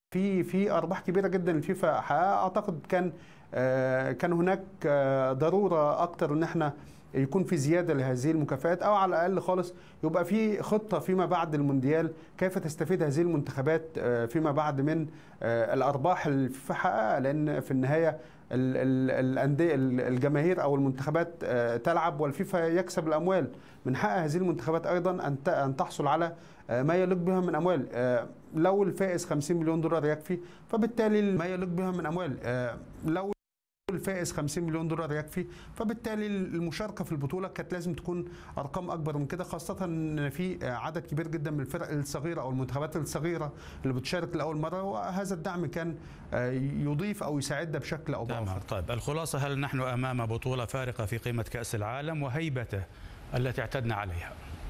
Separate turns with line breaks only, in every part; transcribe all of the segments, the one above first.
في في ارباح كبيره جدا الفيفا حققها اعتقد كان آه، كان هناك آه، ضروره اكتر ان احنا يكون في زياده لهذه المكافآت او على الاقل خالص يبقى في خطه فيما بعد المونديال كيف تستفيد هذه المنتخبات آه، فيما بعد من آه، الارباح اللي الفيفا حققها لان في النهايه ال- ال- الانديه ال- الجماهير او المنتخبات آه، تلعب والفيفا يكسب الاموال من حق هذه المنتخبات ايضا ان ت- ان تحصل على آه، ما يليق بها من اموال آه، لو الفائز 50 مليون دولار يكفي فبالتالي ما يليق بها من اموال آه، لو الفائز 50 مليون دولار يكفي فبالتالي المشاركه في البطوله كانت لازم تكون ارقام اكبر من كده خاصه ان في عدد كبير جدا من الفرق الصغيره او المنتخبات الصغيره اللي بتشارك لاول مره وهذا الدعم كان آه، يضيف او يساعدها بشكل او
تمام
باخر
طيب الخلاصة هل نحن أمام بطولة فارقة في قيمة كأس العالم وهيبته التي اعتدنا عليها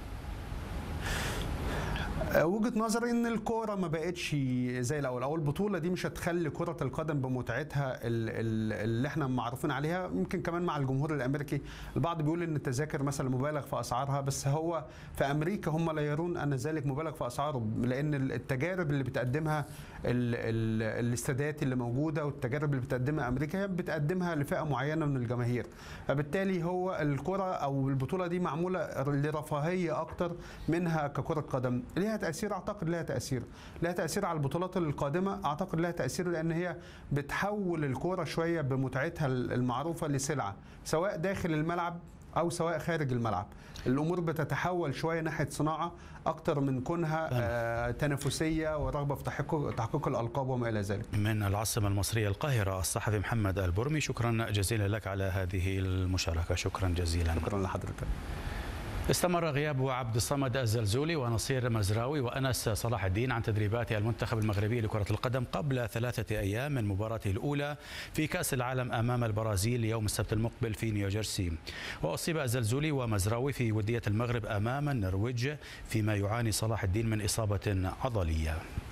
آه، وجهه نظري ان الكوره ما بقتش زي الاول او البطوله دي مش هتخلي كره القدم بمتعتها ال- ال- اللي احنا معروفين عليها يمكن كمان مع الجمهور الامريكي البعض بيقول ان التذاكر مثلا مبالغ في اسعارها بس هو في امريكا هم لا يرون ان ذلك مبالغ في اسعاره لان التجارب اللي بتقدمها ال- ال- الاستادات اللي موجوده والتجارب اللي بتقدمها امريكا هي بتقدمها لفئه معينه من الجماهير فبالتالي هو الكره او البطوله دي معموله لرفاهيه اكتر منها ككره قدم ليها تاثير اعتقد ليها تاثير ليها تاثير على البطولات القادمه اعتقد ليها تاثير لان هي بتحول الكوره شويه بمتعتها المعروفه لسلعه سواء داخل الملعب او سواء خارج الملعب الامور بتتحول شويه ناحيه صناعه اكتر من كونها آه تنافسيه ورغبه في تحقيق تحقيق الالقاب وما الى ذلك
من العاصمة المصرية القاهرة الصحفي محمد البرمي شكرا جزيلا لك على هذه المشاركة شكرا جزيلا
شكرا لحضرتك
استمر غياب عبد الصمد الزلزولي ونصير مزراوي وانس صلاح الدين عن تدريبات المنتخب المغربي لكره القدم قبل ثلاثه ايام من مباراته الاولى في كاس العالم امام البرازيل يوم السبت المقبل في نيوجيرسي واصيب الزلزولي ومزراوي في وديه المغرب امام النرويج فيما يعاني صلاح الدين من اصابه عضليه